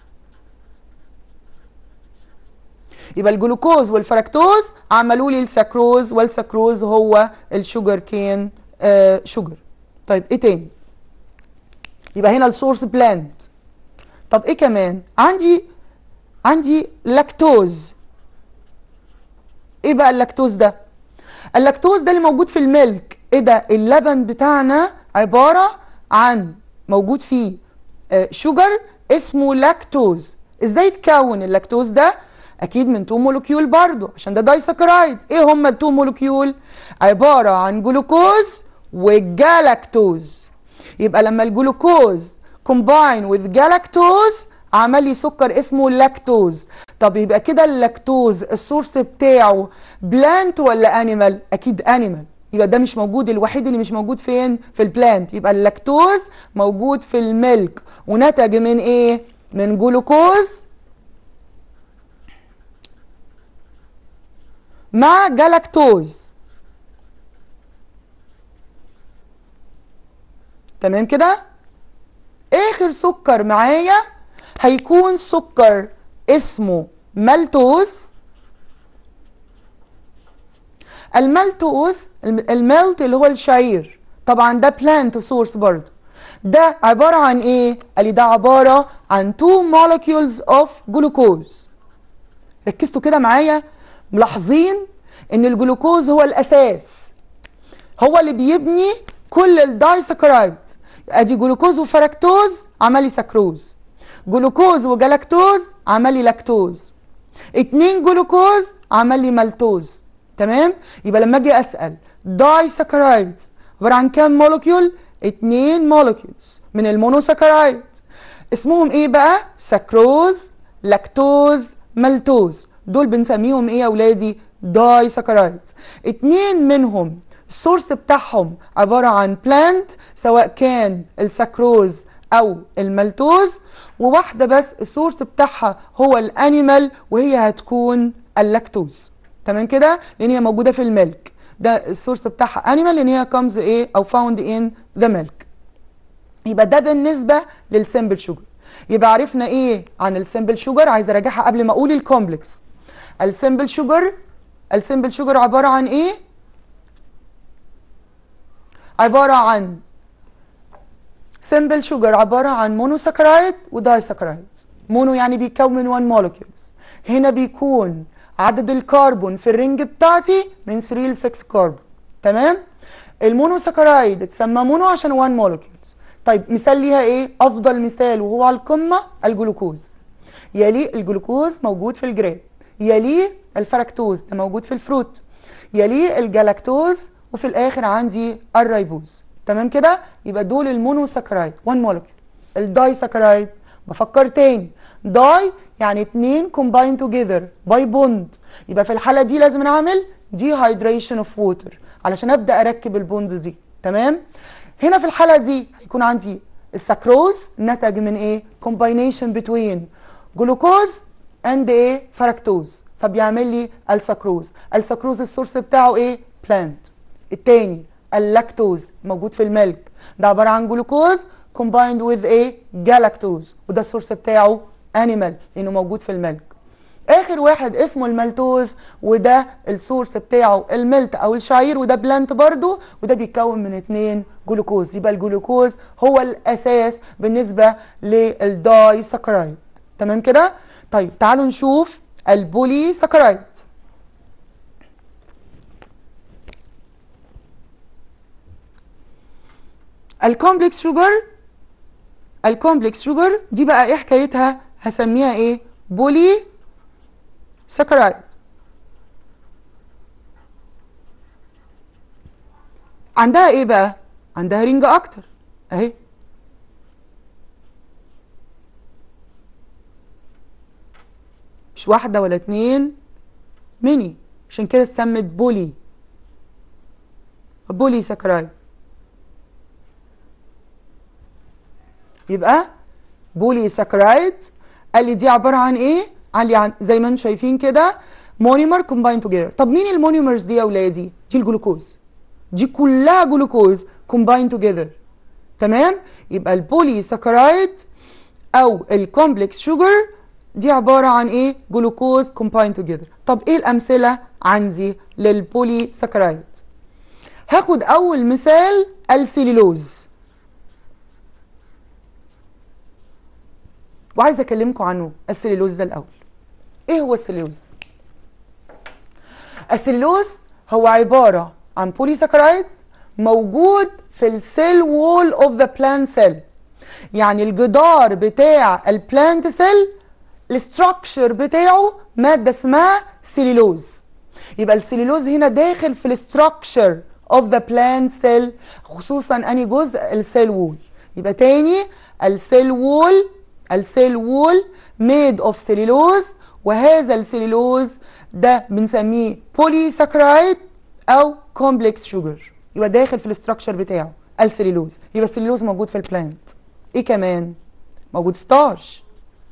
يبقى الجلوكوز والفركتوز عملوا لي السكروز والسكروز هو الشوجر كين آه شوجر طيب ايه تاني يبقى هنا السورس بلانت طب ايه كمان عندي عندي لاكتوز ايه بقى اللاكتوز ده اللاكتوز ده اللي موجود في الميلك ايه ده اللبن بتاعنا عباره عن موجود فيه آه شوجر اسمه لاكتوز ازاي يتكون اللاكتوز ده اكيد من تو مولكيول برضو عشان ده دايسكرايد ايه هما التو مولكيول عباره عن جلوكوز وجالاكتوز يبقى لما الجلوكوز كومباين وذ جالاكتوز عمل لي سكر اسمه لاكتوز طب يبقى كده اللاكتوز السورس بتاعه بلانت ولا انيمال اكيد انيمال يبقى ده مش موجود الوحيد اللي مش موجود فين في البلانت يبقى اللاكتوز موجود في الميلك ونتج من ايه من جلوكوز مع جلاكتوز تمام كده اخر سكر معايا هيكون سكر اسمه مالتوز المالتوز الملت اللي هو الشعير طبعا ده بلانت سورس برضه ده عبارة عن ايه؟ قال لي ده عبارة عن two molecules of glucose ركزتوا كده معايا ملاحظين ان الجلوكوز هو الاساس هو اللي بيبني كل الدايسكرايد ادي جلوكوز وفركتوز عملي سكروز جلوكوز وجلاكتوز عملي لاكتوز اتنين جلوكوز عملي مالتوز تمام يبقى لما اجي اسال دايسكرايد عباره عن كام مولكيول اتنين مولكيولز من المونوسكرايد اسمهم ايه بقى سكروز لاكتوز مالتوز دول بنسميهم ايه يا اولادي داي سكرايد اتنين منهم السورس بتاعهم عبارة عن بلانت سواء كان السكروز او المالتوز وواحدة بس السورس بتاعها هو الانيمال وهي هتكون اللاكتوز تمام كده لان هي موجودة في الملك ده السورس بتاعها انيمال لان هي comes ايه او found in the milk يبقى ده بالنسبة للسمبل شوجر يبقى عرفنا ايه عن السمبل شوجر عايزه اراجعها قبل ما اقول الكومبلكس السمبل شوجر السمبل شوجر عباره عن ايه عباره عن سمبل شوجر عباره عن مونوساكرايد ودايساكرايد مونو يعني بيكون 1 مولكيولز هنا بيكون عدد الكربون في الرينج بتاعتي من 3 ل 6 كربون تمام المونوساكرايد اتسمى مونو عشان 1 مولكيول طيب مثال ليها ايه افضل مثال وهو على القمه الجلوكوز يليه الجلوكوز موجود في الجراب يليه الفركتوز ده موجود في الفروت يليه الجلاكتوز وفي الاخر عندي الريبوز تمام كده يبقى دول المونوساكرايد 1 مولكيول الداي ساكرايد بفكر تاني داي يعني اتنين combine together باي بوند يبقى في الحاله دي لازم نعمل دي هايدريشن اوف ووتر علشان ابدا اركب البوند دي تمام هنا في الحالة دي هيكون عندي السكروز نتج من ايه؟ combination between جلوكوز and ايه؟ فركتوز فبيعمل لي السكروز السكروز السورس بتاعه ايه؟ بلانت التاني اللاكتوز موجود في الملك ده عبارة عن جلوكوز combined with ايه؟ جالاكتوز وده السورس بتاعه انيمال لانه موجود في الملك اخر واحد اسمه المالتوز وده السورس بتاعه الملت او الشعير وده بلانت برضو وده بيتكون من اتنين جلوكوز يبقى الجلوكوز هو الاساس بالنسبه للداي سكرايد تمام كده طيب تعالوا نشوف البولي سكرايد الكومبلكس شوجر الكومبلكس شوجر دي بقى ايه حكايتها هسميها ايه بولي سكرايد عندها ايه بقى عندها رينج اكتر اهي مش واحده ولا اتنين ميني عشان كده اتسمت بولي بولي سكرايد يبقى بولي سكرايد قال لي دي عباره عن ايه قال لي عن زي ما انتم شايفين كده مونيمر كومباين توجذر طب مين المونيمرز دي يا اولادي دي الجلوكوز دي كلها جلوكوز كومباين توجذر تمام يبقى البولي سكرايد او الكومبلكس شوجر دي عباره عن ايه جلوكوز كومباين توجذر طب ايه الامثله عندي للبولي سكرايد هاخد اول مثال السيلولوز وعايزه اكلمكم عنه السيلولوز ده الاول ايه هو السيلولوز السيلولوز هو عباره عن بوليساكرايد موجود في السيل وول اوف ذا بلانت سيل يعني الجدار بتاع البلانت سيل الاستراكشر بتاعه ماده اسمها سيلولوز يبقى السيلولوز هنا داخل في الاستراكشر اوف ذا بلانت سيل خصوصا اني جزء السيل وول يبقى تاني السيل وول السيل وول ميد اوف سيلولوز وهذا السيلولوز ده بنسميه بولي ساكرايد او كومبلكس شوجر يبقى داخل في الاستراكشر بتاعه السيلولوز يبقى السيلولوز موجود في البلانت ايه كمان موجود ستارش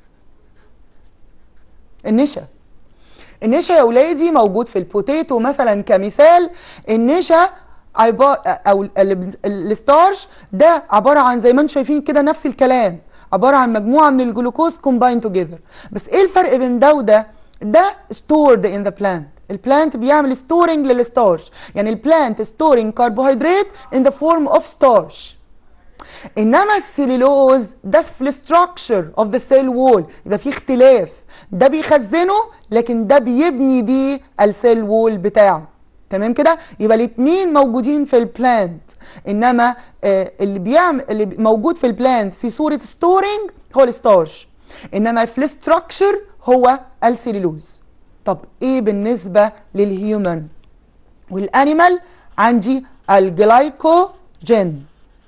النشا النشا يا اولادي موجود في البوتيتو مثلا كمثال النشا عبارة او الستارش ده عباره عن زي ما انتم شايفين كده نفس الكلام عباره عن مجموعه من الجلوكوز كومباين توجذر بس ايه الفرق بين ده وده ده stored in the plant البلانت بيعمل storing للستارش يعني البلانت storing carbohydrate in the form of starch انما السليلوز ده في الستراكشر اوف ذا سيل وول يبقى في اختلاف ده بيخزنه لكن ده بيبني بيه السيل وول بتاعه تمام كده يبقى الاثنين موجودين في البلانت انما آه اللي بيعمل اللي موجود في البلانت في صوره ستورنج هو الستارش انما في الستراكشر هو السليلوز طب ايه بالنسبه للهيومن والانيمال عندي الجلايكوجين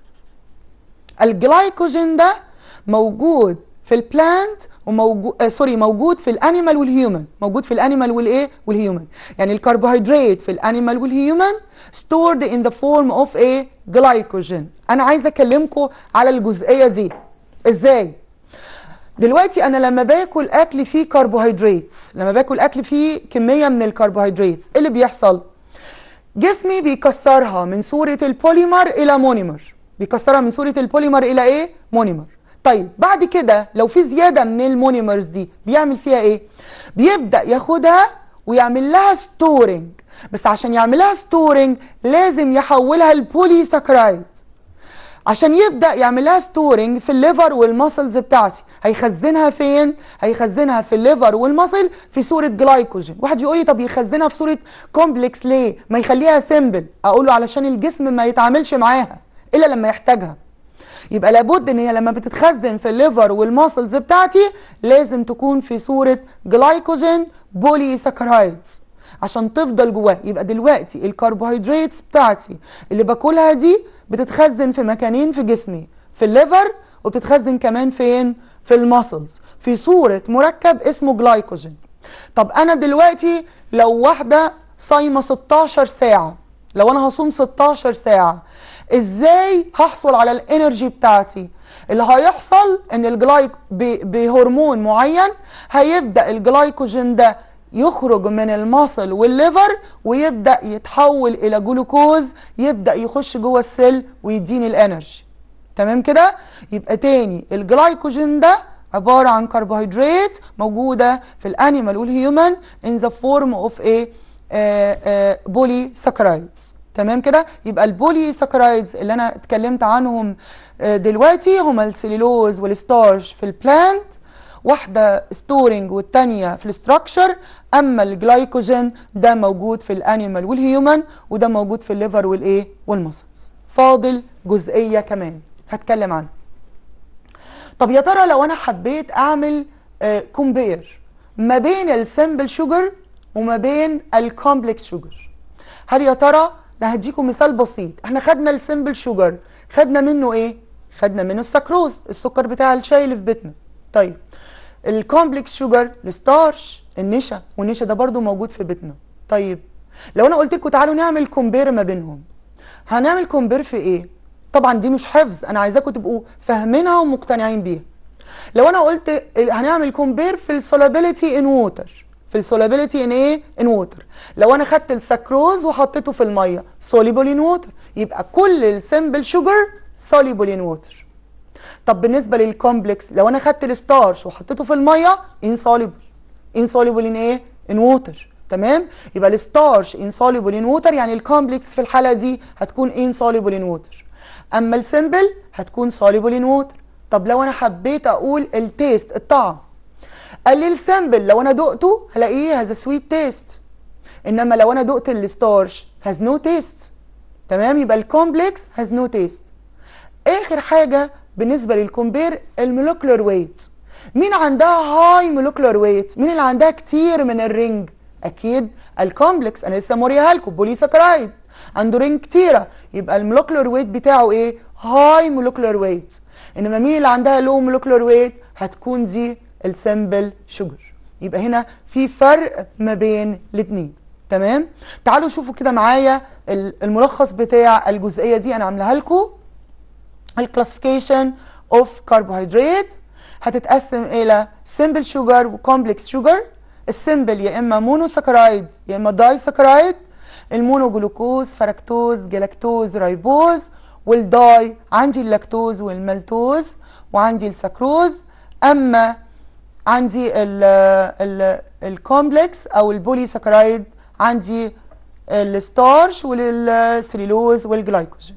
الجلايكوجين ده موجود في البلانت وموجود آه سوري موجود في الانيمال والهيومن موجود في الانيمال والايه والهيومن يعني الكربوهيدرات في الانيمال والهيومن stored in the form of a glycogen انا عايزه اكلمكم على الجزئيه دي ازاي دلوقتي انا لما باكل اكل فيه كربوهيدرات لما باكل اكل فيه كميه من الكربوهيدرات ايه اللي بيحصل جسمي بيكسرها من صوره البوليمر الى مونيمر بيكسرها من صوره البوليمر الى ايه مونيمر طيب بعد كده لو في زياده من المونيمرز دي بيعمل فيها ايه بيبدا ياخدها ويعمل لها ستورنج بس عشان يعمل لها ستورنج لازم يحولها لبولي ساكرايد عشان يبدا يعمل لها ستورنج في الليفر والمسلز بتاعتي هيخزنها فين هيخزنها في الليفر والمسل في صوره جلايكوجين واحد يقول لي طب يخزنها في صوره كومبلكس ليه ما يخليها سيمبل اقول له علشان الجسم ما يتعاملش معاها الا لما يحتاجها يبقى لابد ان هي لما بتتخزن في الليفر والماسلز بتاعتي لازم تكون في صوره جلايكوجين بولي ساكرايدز عشان تفضل جواه يبقى دلوقتي الكربوهيدرات بتاعتي اللي باكلها دي بتتخزن في مكانين في جسمي في الليفر وبتتخزن كمان فين في الماسلز في صوره مركب اسمه جلايكوجين طب انا دلوقتي لو واحده صايمه 16 ساعه لو انا هصوم 16 ساعه ازاي هحصل على الانرجي بتاعتي اللي هيحصل ان الجلايك بهرمون معين هيبدا الجلايكوجين ده يخرج من المصل والليفر ويبدا يتحول الى جلوكوز يبدا يخش جوه السيل ويديني الانرجي تمام كده يبقى تاني الجلايكوجين ده عباره عن كربوهيدرات موجوده في الانيمال والهيومن in the form of a بولي ساكرايدز تمام كده يبقى البولي ساكرايدز اللي انا اتكلمت عنهم دلوقتي هما السليلوز والستارش في البلانت واحده ستورنج والتانيه في الاستراكشر اما الجلايكوجين ده موجود في الانيمال والهيومن وده موجود في الليفر والايه والمسلز فاضل جزئيه كمان هتكلم عنها طب يا ترى لو انا حبيت اعمل كومبير ما بين السمبل شوجر وما بين الكومبلكس شوجر هل يا ترى انا هديكم مثال بسيط احنا خدنا السمبل شوجر خدنا منه ايه خدنا منه السكروز السكر بتاع الشاي اللي في بيتنا طيب الكومبلكس شوجر الستارش النشا والنشا ده برضو موجود في بيتنا طيب لو انا قلت لكم تعالوا نعمل كومبير ما بينهم هنعمل كومبير في ايه طبعا دي مش حفظ انا عايزاكم تبقوا فاهمينها ومقتنعين بيها لو انا قلت هنعمل كومبير في السولابيليتي ان ووتر في السولابيليتي ان ايه ان ووتر لو انا خدت السكروز وحطيته في الميه سوليبل ان ووتر يبقى كل السمبل شوجر سوليبل ان ووتر طب بالنسبه للكومبلكس لو انا خدت الستارش وحطيته في الميه انسوليبل انسوليبل ان ايه ان ووتر تمام يبقى الستارش انسوليبل ان ووتر يعني الكومبلكس في الحاله دي هتكون انسوليبل ان ووتر اما السمبل هتكون سوليبل ان ووتر طب لو انا حبيت اقول التيست الطعم قال لي السامبل لو انا دقته هلاقيه هذا سويت تيست انما لو انا دقت الستارش هاز نو تيست تمام يبقى الكومبلكس هاز نو تيست اخر حاجه بالنسبه للكومبير المولكيولر ويت مين عندها هاي مولكيولر ويت مين اللي عندها كتير من الرينج اكيد الكومبلكس انا لسه موريها لكم بوليساكرايد عنده رينج كتيره يبقى المولكيولر ويت بتاعه ايه هاي مولكيولر ويت انما مين اللي عندها لو مولكيولر ويت هتكون دي السمبل شوجر يبقى هنا في فرق ما بين الاثنين تمام تعالوا شوفوا كده معايا الملخص بتاع الجزئيه دي انا عاملاها لكم الكلاسيفيكيشن اوف كربوهيدرات هتتقسم الى سمبل شوجر وكومبلكس شوجر السمبل يا اما مونوساكرايد يا اما داي ساكرايد المونو جلوكوز فركتوز جلاكتوز رايبوز والداي عندي اللاكتوز والمالتوز وعندي السكروز اما عندي الكومبلكس او البوليساكرايد عندي الستارش والسليلوز والجلايكوجين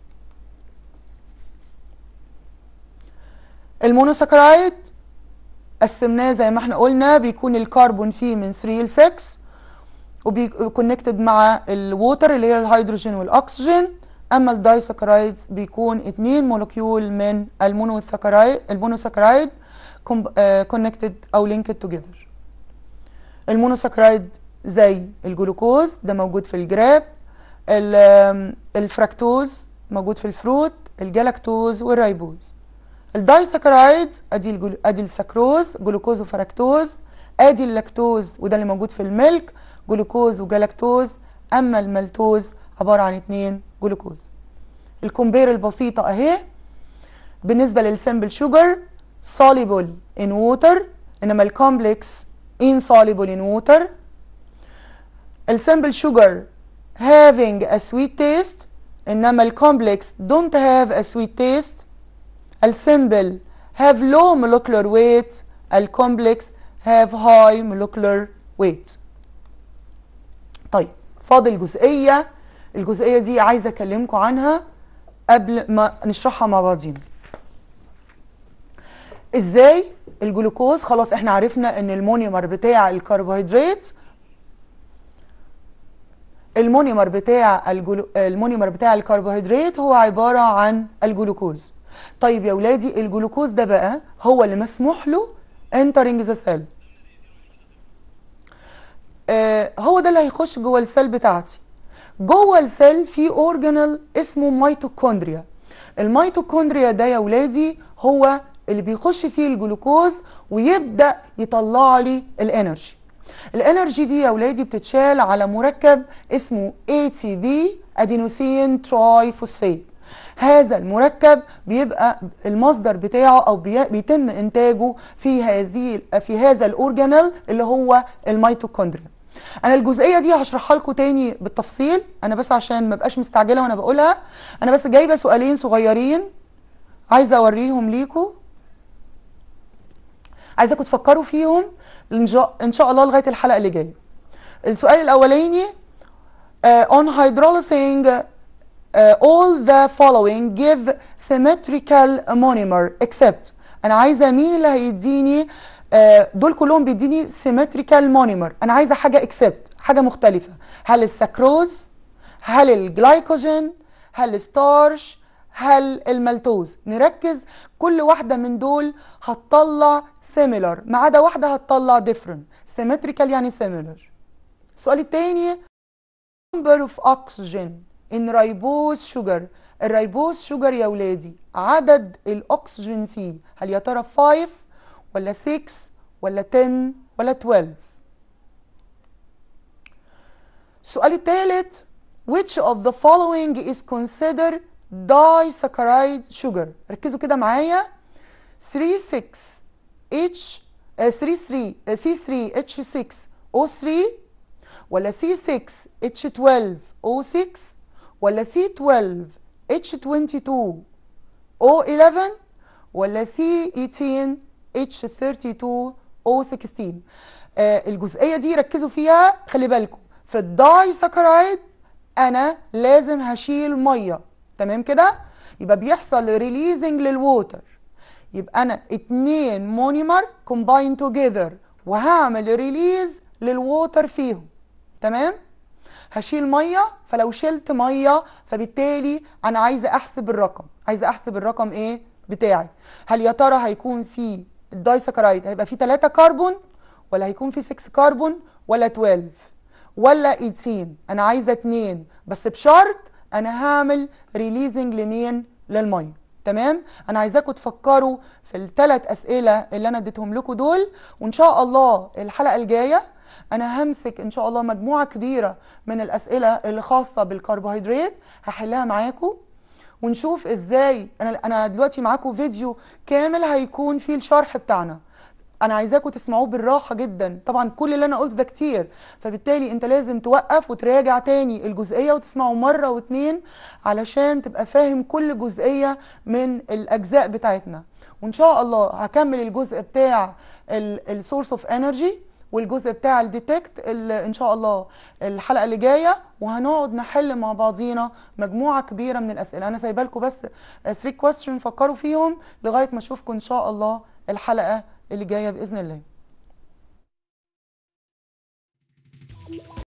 المونوساكرايد قسمناه زي ما احنا قلنا بيكون الكربون فيه من 3 ل 6 وبيكونكتد مع الووتر اللي هي الهيدروجين والاكسجين اما الدايساكرايد بيكون اتنين مولكيول من المونوساكرايد المونوساكرايد كونكتد او لينكد توجذر المونوساكرايد زي الجلوكوز ده موجود في الجراب الفراكتوز موجود في الفروت الجلاكتوز والريبوز الدايساكرايد ادي الجلو... ادي السكروز جلوكوز وفراكتوز ادي اللاكتوز وده اللي موجود في الميلك جلوكوز وجلاكتوز اما المالتوز عباره عن اتنين جلوكوز الكومبير البسيطه اهي بالنسبه للسمبل شوجر soluble in water انما الكومبلكس insoluble in water السمبل شوجر having a sweet taste انما الكومبلكس don't have a sweet taste السمبل have low molecular weight الكومبلكس have high molecular weight طيب فاضل جزئية الجزئية دي عايزة أكلمكم عنها قبل ما نشرحها مع بعضينا ازاي الجلوكوز خلاص احنا عرفنا ان المونيمر بتاع الكربوهيدرات المونيمر بتاع الجلو... المونيمر بتاع الكربوهيدرات هو عبارة عن الجلوكوز طيب يا ولادي الجلوكوز ده بقى هو اللي مسموح له entering the cell آه هو ده اللي هيخش جوه السيل بتاعتي جوه السيل في اورجانيل اسمه ميتوكوندريا الميتوكوندريا ده يا ولادي هو اللي بيخش فيه الجلوكوز ويبدا يطلع لي الانرجي الانرجي دي يا ولادي بتتشال على مركب اسمه ATP ادينوسين تراي فوسفات هذا المركب بيبقى المصدر بتاعه او بيتم انتاجه في هذه في هذا الاورجانيل اللي هو الميتوكوندريا انا الجزئيه دي هشرحها لكم تاني بالتفصيل انا بس عشان ما ابقاش مستعجله وانا بقولها انا بس جايبه سؤالين صغيرين عايزه اوريهم ليكم عايزاكم تفكروا فيهم ان شاء الله لغايه الحلقه اللي جايه السؤال الاولاني uh, on hydrolysing uh, all the following give symmetrical monomer except انا عايزه مين اللي هيديني uh, دول كلهم بيديني symmetrical monomer انا عايزه حاجه except حاجه مختلفه هل السكروز هل الجلايكوجين هل الستارش هل المالتوز نركز كل واحده من دول هتطلع similar ما عدا واحده هتطلع different symmetrical يعني similar السؤال الثاني number of oxygen in ribose sugar الريبوز شوجر يا ولادي عدد الاكسجين فيه هل يا ترى 5 ولا 6 ولا 10 ولا 12 السؤال الثالث which of the following is considered disaccharide sugar ركزوا كده معايا 3 6 H 3 3 C3 H6 O3 ولا C6 H12 O6 ولا C12 H22 O11 ولا C18 H32 O16 آه الجزئية دي ركزوا فيها خلي بالكم في الداي ساكرايد أنا لازم هشيل مية تمام كده يبقى بيحصل ريليزنج للووتر يبقى انا اتنين مونيمر كومباين توجذر وهعمل ريليز للووتر فيهم تمام هشيل ميه فلو شلت ميه فبالتالي انا عايزه احسب الرقم عايزه احسب الرقم ايه بتاعي هل يا ترى هيكون في الدايسكرايد هيبقى فيه 3 كربون ولا هيكون فيه 6 كربون ولا 12 ولا 18 انا عايزه 2 بس بشرط انا هعمل ريليزنج لمين للميه تمام انا عايزاكم تفكروا في الثلاث اسئله اللي انا اديتهم لكم دول وان شاء الله الحلقه الجايه انا همسك ان شاء الله مجموعه كبيره من الاسئله اللي خاصه بالكربوهيدرات هحلها معاكم ونشوف ازاي انا انا دلوقتي معاكم فيديو كامل هيكون فيه الشرح بتاعنا انا عايزاكم تسمعوه بالراحه جدا طبعا كل اللي انا قلته ده كتير فبالتالي انت لازم توقف وتراجع تاني الجزئيه وتسمعه مره واتنين علشان تبقى فاهم كل جزئيه من الاجزاء بتاعتنا وان شاء الله هكمل الجزء بتاع السورس اوف انرجي والجزء بتاع الديتكت ان شاء الله الحلقه اللي جايه وهنقعد نحل مع بعضينا مجموعه كبيره من الاسئله انا سايبه لكم بس 3 كويستشن فكروا فيهم لغايه ما اشوفكم ان شاء الله الحلقه اللي جايه باذن الله